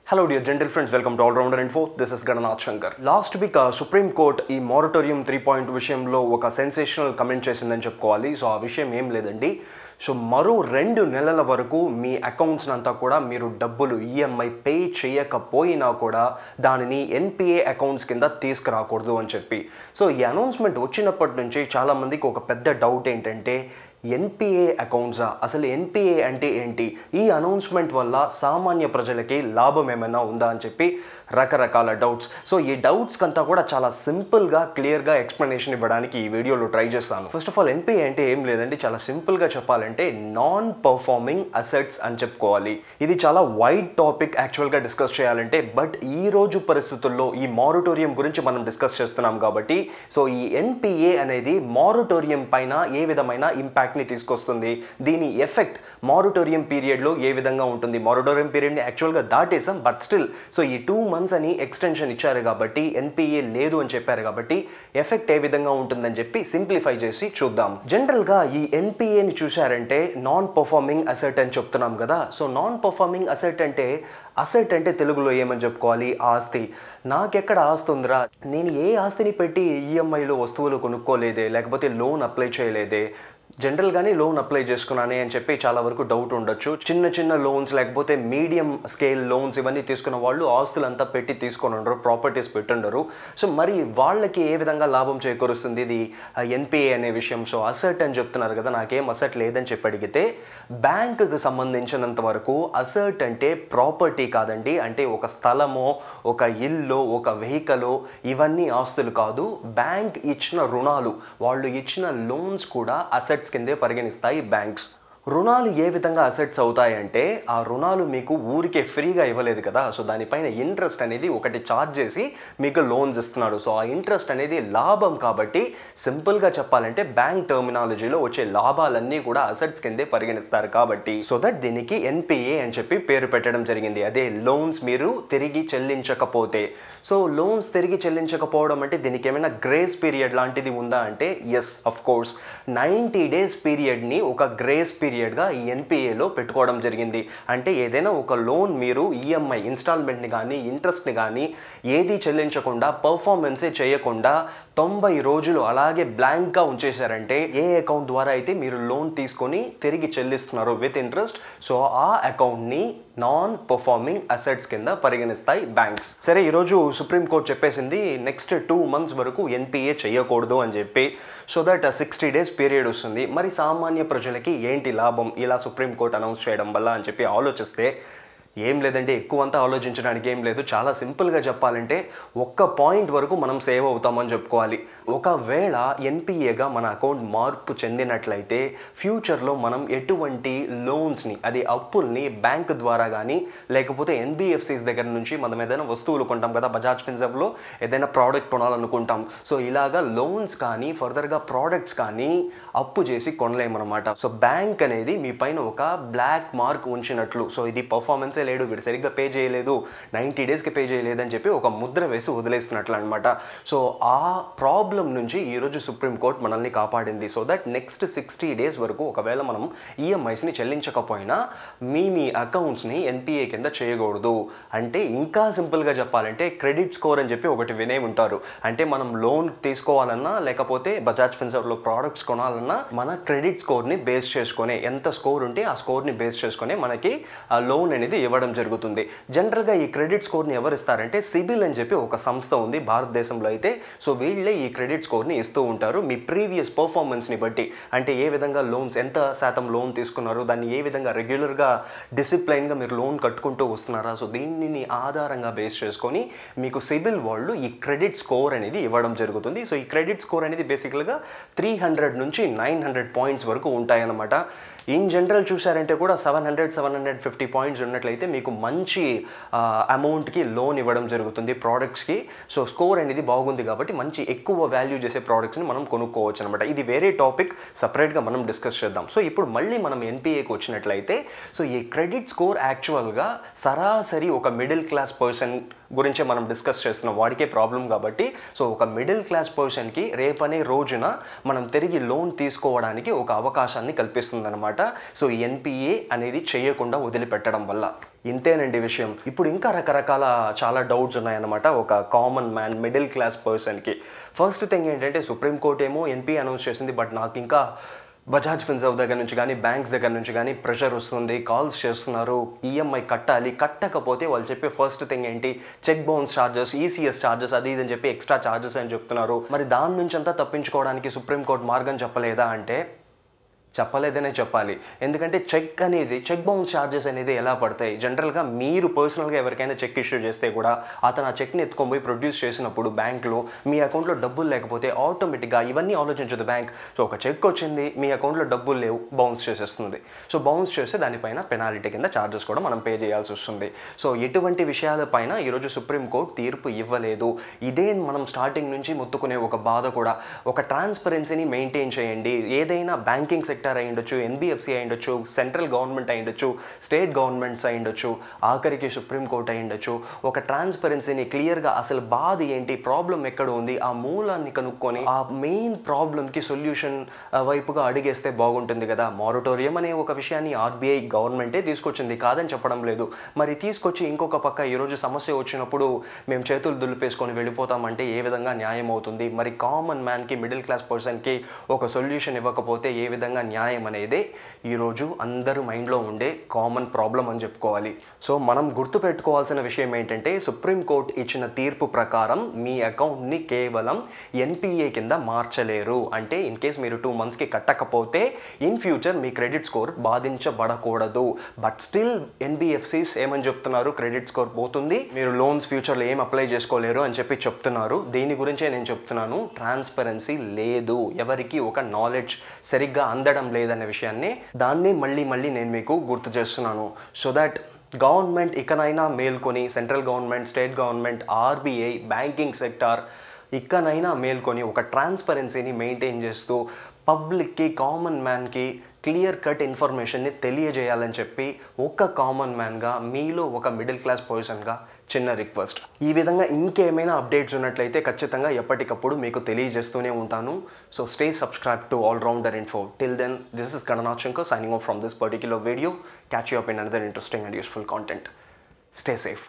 hello dear gentle friends welcome to all rounder info this is Gananath Shankar last week supreme court ఈ moratorium three point విషయంలో ఒక sensational comment చేసిందని చెప్పుకోవాలి so ఆ విషయం ఏం లేదండి సో మరో రెండు నెలల వరకు మీ అకౌంట్స్ అంతా కూడా మీరు డబ్బులు ఈఎంఐ పే చేయకపోయినా కూడా దానిని ఎన్పిఏ అకౌంట్స్ కింద తీసుకురాకూడదు అని చెప్పి సో ఈ అనౌన్స్మెంట్ వచ్చినప్పటి నుంచి చాలామందికి ఒక పెద్ద డౌట్ ఏంటంటే ఎన్పిఏ అకౌంట్సా అసలు ఎన్పిఏ అంటే ఏంటి ఈ అనౌన్స్మెంట్ వల్ల సామాన్య ప్రజలకి లాభం ఏమైనా ఉందా అని చెప్పి రకరకాల డౌట్స్ సో ఈ డౌట్స్కి అంతా కూడా చాలా సింపుల్గా క్లియర్గా ఎక్స్ప్లెనేషన్ ఇవ్వడానికి ఈ వీడియోలో ట్రై చేస్తాను ఫస్ట్ ఆఫ్ ఆల్ ఎన్పిఏ అంటే ఏం లేదండి చాలా సింపుల్గా చెప్పాలంటే నాన్ పర్ఫార్మింగ్ అసెట్స్ అని చెప్పుకోవాలి ఇది చాలా వైడ్ టాపిక్ యాక్చువల్గా డిస్కస్ చేయాలంటే బట్ ఈ రోజు పరిస్థితుల్లో ఈ మారటోరియం గురించి మనం డిస్కస్ చేస్తున్నాం కాబట్టి సో ఈ ఎన్పిఏ అనేది మారటోరియం పైన ఏ విధమైన ఇంపాక్ట్ని తీసుకొస్తుంది దీని ఎఫెక్ట్ మారటోరియం పీరియడ్లో ఏ విధంగా ఉంటుంది మారటోరియం పీరియడ్ని యాక్చువల్గా దాటేసాం బట్ స్టిల్ సో ఈ టూ మంత్స్ అని ఎక్స్టెన్షన్ ఇచ్చారు కాబట్టి ఎన్పిఏ లేదు అని చెప్పారు కాబట్టి ఎఫెక్ట్ ఏ విధంగా ఉంటుందని చెప్పి సింప్లిఫై చేసి చూద్దాం జనరల్గా ఈ ఎన్పిఏని చూశారంటే నాన్ పర్ఫార్మింగ్ అసెట్ అని చెప్తున్నాం కదా సో నాన్ పర్ఫార్మింగ్ అసెట్ అంటే అసెట్ అంటే తెలుగులో ఏమని చెప్పుకోవాలి ఆస్తి నాకెక్కడ ఆస్తి ఉందిరా నేను ఏ ఆస్తిని పెట్టి ఈఎంఐలో వస్తువులు కొనుక్కోలేదే లేకపోతే లోన్ అప్లై చేయలేదే జనరల్గానే లోన్ అప్లై చేసుకున్నానే అని చెప్పి చాలా వరకు డౌట్ ఉండొచ్చు చిన్న చిన్న లోన్స్ లేకపోతే మీడియం స్కేల్ లోన్స్ ఇవన్నీ తీసుకున్న వాళ్ళు ఆస్తులంతా పెట్టి తీసుకొని ఉండరు ప్రాపర్టీస్ పెట్టుండరు సో మరి వాళ్ళకి ఏ విధంగా లాభం చేకూరుస్తుంది ఇది ఎన్పిఏ అనే విషయం సో అసెట్ అని చెప్తున్నారు కదా నాకేం అసెట్ లేదని చెప్పి అడిగితే బ్యాంకుకి సంబంధించినంత వరకు అసెట్ అంటే ప్రాపర్టీ కాదండి అంటే ఒక స్థలమో ఒక ఇల్లు ఒక వెహికల్ ఇవన్నీ ఆస్తులు కాదు బ్యాంక్ ఇచ్చిన రుణాలు వాళ్ళు ఇచ్చిన లోన్స్ కూడా అసెట్స్ కిందే పరిగణిస్తాయి బ్యాంక్స్ రుణాలు ఏ విధంగా అసెట్స్ అవుతాయంటే ఆ రుణాలు మీకు ఊరికే ఫ్రీగా ఇవ్వలేదు కదా సో దానిపైన ఇంట్రెస్ట్ అనేది ఒకటి ఛార్జ్ చేసి మీకు లోన్స్ ఇస్తున్నాడు సో ఆ ఇంట్రెస్ట్ అనేది లాభం కాబట్టి సింపుల్గా చెప్పాలంటే బ్యాంక్ టర్మినాలజీలో వచ్చే లాభాలన్నీ కూడా అసెట్స్ కిందే పరిగణిస్తారు కాబట్టి సో దట్ దీనికి ఎన్పిఏ అని చెప్పి పేరు పెట్టడం జరిగింది అదే లోన్స్ మీరు తిరిగి చెల్లించకపోతే సో లోన్స్ తిరిగి చెల్లించకపోవడం అంటే దీనికి ఏమైనా గ్రేస్ పీరియడ్ లాంటిది ఉందా అంటే yes of course ninety days పీరియడ్ని ఒక గ్రేస్ పీరియడ్గా ఈ ఎన్పిఏలో పెట్టుకోవడం జరిగింది అంటే ఏదైనా ఒక లోన్ మీరు ఈఎంఐ ఇన్స్టాల్మెంట్ని కానీ ఇంట్రెస్ట్ని కానీ ఏది చెల్లించకుండా పర్ఫార్మెన్సే చేయకుండా తొంభై రోజులు అలాగే బ్లాంక్గా ఉంచేశారంటే ఏ అకౌంట్ ద్వారా అయితే మీరు లోన్ తీసుకొని తిరిగి చెల్లిస్తున్నారు విత్ ఇంట్రెస్ట్ సో ఆ అకౌంట్ని నాన్ పర్ఫార్మింగ్ అసెట్స్ కింద పరిగణిస్తాయి బ్యాంక్స్ సరే ఈరోజు సుప్రీంకోర్టు చెప్పేసింది నెక్స్ట్ టూ మంత్స్ వరకు ఎన్పిఏ చేయకూడదు అని చెప్పి so that sixty days period వస్తుంది మరి సామాన్య ప్రజలకి ఏంటి లాభం ఇలా సుప్రీంకోర్టు అనౌన్స్ చేయడం వల్ల అని చెప్పి ఆలోచిస్తే ఏం లేదండి ఎక్కువ అంతా ఆలోచించడానికి ఏం లేదు చాలా సింపుల్గా చెప్పాలంటే ఒక్క పాయింట్ వరకు మనం సేవ్ అవుతామని చెప్పుకోవాలి ఒకవేళ ఎన్పిఏగా మన అకౌంట్ మార్పు చెందినట్లయితే ఫ్యూచర్లో మనం ఎటువంటి లోన్స్ని అది అప్పుల్ని బ్యాంక్ ద్వారా కానీ లేకపోతే ఎన్బిఎఫ్సిస్ దగ్గర నుంచి మనం ఏదైనా వస్తువులు కొంటాం కదా బజాజ్ ఫిన్సెవ్లో ఏదైనా ప్రోడక్ట్ కొనాలనుకుంటాం సో ఇలాగా లోన్స్ కానీ ఫర్దర్గా ప్రోడక్ట్స్ కానీ అప్పు చేసి కొనలేమన్నమాట సో బ్యాంక్ అనేది మీ పైన ఒక బ్లాక్ మార్క్ ఉంచినట్లు సో ఇది పర్ఫార్మెన్సే లేడు వీడు సరిగ్గా పే చేయలేదు నైంటీ డేస్కి పే చేయలేదని చెప్పి ఒక ముద్ర వేసి వదిలేస్తున్నట్లు అనమాట సో ఆ ప్రాబ్లం నుంచి ఈరోజు సుప్రీంకోర్టు మనల్ని కాపాడింది so that next sixty days వరకు ఒకవేళ మనం ఈఎంఐస్ని చెల్లించకపోయినా మీ మీ అకౌంట్స్ని ఎన్పిఏ కింద చేయకూడదు అంటే ఇంకా సింపుల్గా చెప్పాలంటే క్రెడిట్ స్కోర్ అని చెప్పి ఒకటి వినే ఉంటారు అంటే మనం లోన్ తీసుకోవాలన్నా లేకపోతే బజాజ్ ఫిన్సర్లో ప్రోడక్ట్స్ కొనాలన్నా మన క్రెడిట్ స్కోర్ని బేస్ చేసుకొని ఎంత స్కోర్ ఉంటే ఆ స్కోర్ని బేస్ చేసుకొని మనకి ఆ లోన్ అనేది ఇవ్వడం జరుగుతుంది జనరల్గా ఈ క్రెడిట్ స్కోర్ని ఎవరు ఇస్తారంటే సిబిల్ అని చెప్పి ఒక సంస్థ ఉంది భారతదేశంలో అయితే సో వీళ్ళే ఈ క్రెడిట్ స్కోర్ని ఇస్తూ ఉంటారు మీ ప్రీవియస్ పర్ఫార్మెన్స్ని బట్టి అంటే ఏ విధంగా లోన్స్ ఎంత శాతం లోన్ తీసుకున్నారు దాన్ని ఏ విధంగా రెగ్యులర్గా డిసిప్లైన్గా మీరు లోన్ కట్టుకుంటూ వస్తున్నారా సో దీనిని ఆధారంగా బేస్ చేసుకొని మీకు సిబిల్ వాళ్ళు ఈ క్రెడిట్ స్కోర్ అనేది ఇవ్వడం జరుగుతుంది సో ఈ క్రెడిట్ స్కోర్ అనేది బేసికల్గా త్రీ హండ్రెడ్ నుంచి నైన్ హండ్రెడ్ పాయింట్స్ వరకు ఉంటాయన్నమాట ఇన్ జనరల్ చూసారంటే కూడా seven hundred seven hundred fifty points ఉన్నట్లయితే మీకు మంచి అమౌంట్కి లోన్ ఇవ్వడం జరుగుతుంది ప్రోడక్ట్స్కి సో స్కోర్ అనేది బాగుంది కాబట్టి మంచి ఎక్కువ వాల్యూ చేసే ప్రోడక్ట్స్ని మనం కొనుక్కోవచ్చు అనమాట ఇది వేరే టాపిక్ సపరేట్గా మనం డిస్కస్ చేద్దాం సో ఇప్పుడు మళ్ళీ మనం ఎన్పిఏకి వచ్చినట్లయితే సో ఈ క్రెడిట్ స్కోర్ యాక్చువల్గా సరాసరి ఒక మిడిల్ క్లాస్ పర్సన్ గురించే మనం డిస్కస్ చేస్తున్నాం వాడికే ప్రాబ్లం కాబట్టి సో ఒక మిడిల్ క్లాస్ పర్సన్కి రేపనే రోజున మనం తిరిగి లోన్ తీసుకోవడానికి ఒక అవకాశాన్ని కల్పిస్తుందన్నమాట సో ఎన్పిఏ అనేది చేయకుండా వదిలిపెట్టడం వల్ల ఇంతేనండి విషయం ఇప్పుడు ఇంకా రకరకాల చాలా డౌట్స్ ఉన్నాయన్నమాట ఒక కామన్ మ్యాన్ మిడిల్ క్లాస్ పర్సన్కి ఫస్ట్ థింగ్ ఏంటంటే సుప్రీంకోర్టు ఏమో ఎన్పీ అనౌన్స్ చేసింది బట్ నాకు ఇంకా బజాజ్ ఫిన్సర్వ్ దగ్గర నుంచి కానీ బ్యాంక్స్ దగ్గర నుంచి కానీ ప్రెషర్ వస్తుంది కాల్స్ చేస్తున్నారు ఈఎంఐ కట్టాలి కట్టకపోతే వాళ్ళు చెప్పే ఫస్ట్ థింగ్ ఏంటి check bounce charges ECS charges అది ఇది అని చెప్పి ఎక్స్ట్రా ఛార్జెస్ అని చెప్తున్నారు మరి దాని నుంచి అంతా తప్పించుకోవడానికి సుప్రీంకోర్టు మార్గం చెప్పలేదా అంటే చెప్పలేదనే చెప్పాలి ఎందుకంటే చెక్ అనేది చెక్ బౌన్స్ ఛార్జెస్ అనేది ఎలా పడతాయి జనరల్గా మీరు పర్సనల్గా ఎవరికైనా చెక్ ఇష్యూ చేస్తే కూడా అతను ఆ చెక్ని ఎత్తుకొని పోయి ప్రొడ్యూస్ చేసినప్పుడు బ్యాంక్లో మీ అకౌంట్లో డబ్బులు లేకపోతే ఆటోమేటిక్గా ఇవన్నీ ఆలోచించదు బ్యాంక్ సో ఒక చెక్ వచ్చింది మీ అకౌంట్లో డబ్బులు లేవు బౌన్స్ చేసేస్తుంది సో బౌన్స్ చేస్తే దానిపైన పెనాల్టీ కింద ఛార్జెస్ కూడా మనం పే చేయాల్సి వస్తుంది సో ఎటువంటి విషయాలపైన ఈరోజు సుప్రీంకోర్టు తీర్పు ఇవ్వలేదు ఇదే మనం స్టార్టింగ్ నుంచి మొత్తుకునే ఒక బాధ కూడా ఒక ట్రాన్స్పరెన్సీని మెయింటైన్ చేయండి ఏదైనా బ్యాంకింగ్ సెక్టర్ అయి ఉండొచ్చు ఎన్బిఎఫ్సి అయి ఉండొచ్చు సెంట్రల్ గవర్నమెంట్ అయి ఉండొచ్చు స్టేట్ గవర్నమెంట్స్ అయి ఉండొచ్చు ఆఖరికి సుప్రీంకోర్టు అయి ఉండొచ్చు ఒక ట్రాన్స్పరెన్సీని క్లియర్గా అసలు బాధ ఏంటి ప్రాబ్లం ఎక్కడ ఉంది ఆ మూలాన్ని కనుక్కొని ఆ మెయిన్ ప్రాబ్లంకి సొల్యూషన్ వైపుగా అడిగేస్తే బాగుంటుంది కదా మారటోరియం అనే ఒక విషయాన్ని ఆర్బీఐ గవర్నమెంటే తీసుకొచ్చింది కాదని చెప్పడం లేదు మరి తీసుకొచ్చి ఇంకొక పక్క ఈరోజు సమస్య వచ్చినప్పుడు మేము చేతులు దులిపేసుకొని వెళ్ళిపోతామంటే ఏ విధంగా న్యాయం అవుతుంది మరి కామన్ మ్యాన్కి మిడిల్ క్లాస్ పర్సన్కి ఒక సొల్యూషన్ ఇవ్వకపోతే ఏ విధంగా న్యాయం అనేది ఈరోజు అందరూ మైండ్లో ఉండే కామన్ ప్రాబ్లం అని చెప్పుకోవాలి సో మనం గుర్తుపెట్టుకోవాల్సిన విషయం ఏంటంటే సుప్రీంకోర్టు ఇచ్చిన తీర్పు ప్రకారం మీ అకౌంట్ని కేవలం ఎన్పిఏ కింద మార్చలేరు అంటే ఇన్ కేస్ మీరు టూ మంత్స్కి కట్టకపోతే ఇన్ ఫ్యూచర్ మీ క్రెడిట్ స్కోర్ బాధించబడకూడదు బట్ స్టిల్ ఎన్బిఎఫ్సిస్ ఏమని చెప్తున్నారు క్రెడిట్ స్కోర్ పోతుంది మీరు లోన్స్ ఫ్యూచర్లో ఏం అప్లై చేసుకోలేరు అని చెప్పి చెప్తున్నారు దీని గురించే నేను చెప్తున్నాను ట్రాన్స్పరెన్సీ లేదు ఎవరికి ఒక నాలెడ్జ్ సరిగ్గా అందడం లేదనే విషయాన్ని దాన్ని మళ్ళీ మళ్ళీ నేను మీకు గుర్తు చేస్తున్నాను సో దట్ గవర్నమెంట్ ఇకనైనా మేల్కొని central government state government RBI banking sector ఇకనైనా మేల్కొని ఒక ట్రాన్స్పరెన్సీని మెయింటైన్ చేస్తూ పబ్లిక్కి కామన్ మ్యాన్కి క్లియర్ కట్ ఇన్ఫర్మేషన్ని తెలియజేయాలని చెప్పి ఒక కామన్ మ్యాన్గా మీలో ఒక మిడిల్ క్లాస్ పర్సన్గా చిన్న రిక్వెస్ట్ ఈ విధంగా ఇంకేమైనా అప్డేట్స్ ఉన్నట్లయితే ఖచ్చితంగా ఎప్పటికప్పుడు మీకు తెలియజేస్తూనే ఉంటాను so stay subscribe to all rounder info till then this is Gananath Shankar signing off from this particular video catch you up in another interesting and useful content stay safe